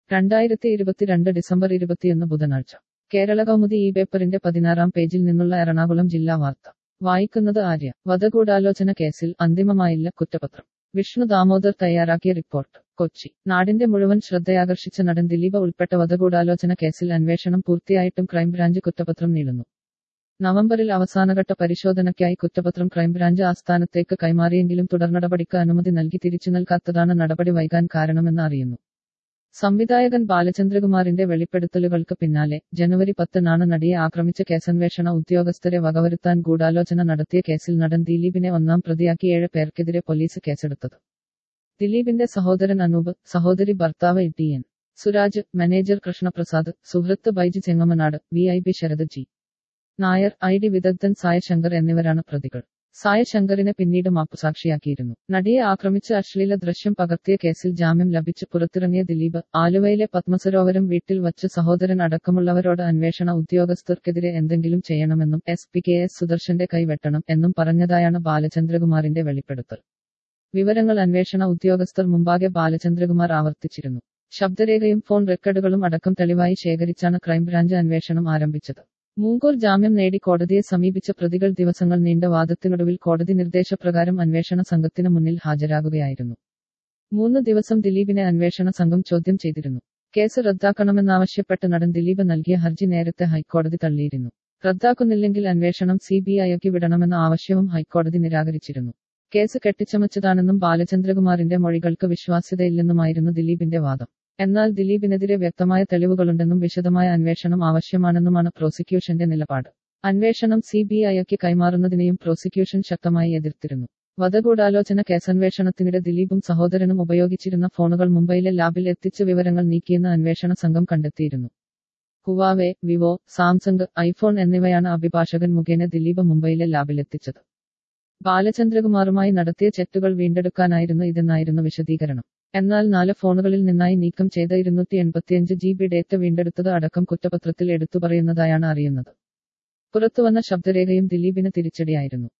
രണ്ടായിരത്തി ഇരുപത്തിരണ്ട് ഡിസംബർ ഇരുപത്തിയൊന്ന് ബുധനാഴ്ച കേരള കൗമുദി ഈ പേപ്പറിന്റെ പതിനാറാം പേജിൽ നിന്നുള്ള എറണാകുളം ജില്ലാ വാർത്ത വായിക്കുന്നത് ആര്യ വധഗൂഢാലോചന കേസിൽ അന്തിമമായില്ല കുറ്റപത്രം വിഷ്ണു ദാമോദർ തയ്യാറാക്കിയ റിപ്പോർട്ട് കൊച്ചി നാടിന്റെ മുഴുവൻ ശ്രദ്ധയാകർഷിച്ച നടൻ ദിലീപ് ഉൾപ്പെട്ട വധഗൂഢാലോചന കേസിൽ അന്വേഷണം പൂർത്തിയായിട്ടും ക്രൈംബ്രാഞ്ച് കുറ്റപത്രം നീളുന്നു നവംബറിൽ അവസാനഘട്ട പരിശോധനയ്ക്കായി കുറ്റപത്രം ക്രൈംബ്രാഞ്ച് ആസ്ഥാനത്തേക്ക് കൈമാറിയെങ്കിലും തുടർനടപടിക്ക് അനുമതി നൽകി തിരിച്ചു നൽകാത്തതാണ് നടപടി വൈകാൻ കാരണമെന്ന് അറിയുന്നു സംവിധായകൻ ബാലചന്ദ്രകുമാറിന്റെ വെളിപ്പെടുത്തലുകൾക്ക് പിന്നാലെ ജനുവരി പത്തിനാണ് നടിയെ ആക്രമിച്ച കേസന്വേഷണ ഉദ്യോഗസ്ഥരെ വകവരുത്താൻ ഗൂഢാലോചന നടത്തിയ കേസിൽ നടൻ ദിലീപിനെ ഒന്നാം പ്രതിയാക്കി ഏഴ് പേർക്കെതിരെ പോലീസ് കേസെടുത്തത് ദിലീപിന്റെ സഹോദരൻ അനൂപ് സഹോദരി ഭർത്താവ് T N Suraj manager Krishnaprasad സുഹൃത്ത് Baiji Chengamanad V I P Sarath G Nair I D വിദഗ്ധൻ സായശങ്കർ എന്നിവരാണ് പ്രതികൾ സായശങ്കറിനെ പിന്നീട് മാപ്പുസാക്ഷിയാക്കിയിരുന്നു നടിയെ ആക്രമിച്ച് അശ്ലീല ദൃശ്യം പകർത്തിയ കേസിൽ ജാമ്യം ലഭിച്ച് പുറത്തിറങ്ങിയ ദിലീപ് ആലുവയിലെ പത്മസരോവരം വീട്ടിൽ വച്ച് സഹോദരൻ അടക്കമുള്ളവരോട് അന്വേഷണ ഉദ്യോഗസ്ഥർക്കെതിരെ എന്തെങ്കിലും ചെയ്യണമെന്നും എസ് പി കെ എസ് സുദർശന്റെ കൈവെട്ടണം എന്നും പറഞ്ഞതായാണ് ബാലചന്ദ്രകുമാറിന്റെ വെളിപ്പെടുത്തൽ വിവരങ്ങൾ അന്വേഷണ ഉദ്യോഗസ്ഥർ മുമ്പാകെ ബാലചന്ദ്രകുമാർ ആവർത്തിച്ചിരുന്നു ശബ്ദരേഖയും ഫോൺ റെക്കോർഡുകളും അടക്കം തെളിവായി ശേഖരിച്ചാണ് ക്രൈംബ്രാഞ്ച് അന്വേഷണം ആരംഭിച്ചത് മൂങ്കൂർ ജാമ്യം നേടി കോടതിയെ സമീപിച്ച പ്രതികൾ ദിവസങ്ങൾ നീണ്ട വാദത്തിനൊടുവിൽ കോടതി നിർദ്ദേശപ്രകാരം അന്വേഷണ സംഘത്തിന് മുന്നിൽ ഹാജരാകുകയായിരുന്നു മൂന്ന് ദിവസം ദിലീപിനെ അന്വേഷണ സംഘം ചോദ്യം ചെയ്തിരുന്നു കേസ് റദ്ദാക്കണമെന്നാവശ്യപ്പെട്ട് നടൻ ദിലീപ് നൽകിയ ഹർജി നേരത്തെ ഹൈക്കോടതി തള്ളിയിരുന്നു റദ്ദാക്കുന്നില്ലെങ്കിൽ അന്വേഷണം സി ബി ഐക്ക് വിടണമെന്ന ആവശ്യവും ഹൈക്കോടതി നിരാകരിച്ചിരുന്നു കേസ് കെട്ടിച്ചമച്ചതാണെന്നും ബാലചന്ദ്രകുമാറിന്റെ മൊഴികൾക്ക് വിശ്വാസ്യതയില്ലെന്നുമായിരുന്നു ദിലീപിന്റെ വാദം എന്നാൽ ദിലീപിനെതിരെ വ്യക്തമായ തെളിവുകളുണ്ടെന്നും വിശദമായ അന്വേഷണം ആവശ്യമാണെന്നുമാണ് പ്രോസിക്യൂഷന്റെ നിലപാട് അന്വേഷണം സി ബി ഐക്ക് കൈമാറുന്നതിനെയും പ്രോസിക്യൂഷൻ ശക്തമായി എതിർത്തിരുന്നു വധഗൂഢാലോചന കേസന്വേഷണത്തിനിടെ ദിലീപും സഹോദരനും ഉപയോഗിച്ചിരുന്ന ഫോണുകൾ മുംബൈയിലെ ലാബിൽ എത്തിച്ച് വിവരങ്ങൾ നീക്കിയെന്ന് അന്വേഷണ സംഘം കണ്ടെത്തിയിരുന്നു ഹുവാവെ വിവോ സാംസങ് ഐഫോൺ എന്നിവയാണ് അഭിഭാഷകൻ മുഖേന ദിലീപ് മുംബൈയിലെ ലാബിലെത്തിച്ചത് ബാലചന്ദ്രകുമാറുമായി നടത്തിയ ചെറ്റുകൾ വീണ്ടെടുക്കാനായിരുന്നു ഇതെന്നായിരുന്നു വിശദീകരണം എന്നാൽ നാല് ഫോണുകളിൽ നിന്നായി നീക്കം ചെയ്ത ഇരുന്നൂറ്റി എൺപത്തിയഞ്ച് ജി ബി ഡേറ്റ വീണ്ടെടുത്തത് അടക്കം കുറ്റപത്രത്തിൽ എടുത്തുപറയുന്നതായാണ് അറിയുന്നത് പുറത്തുവന്ന ശബ്ദരേഖയും ദിലീപിന് തിരിച്ചടിയായിരുന്നു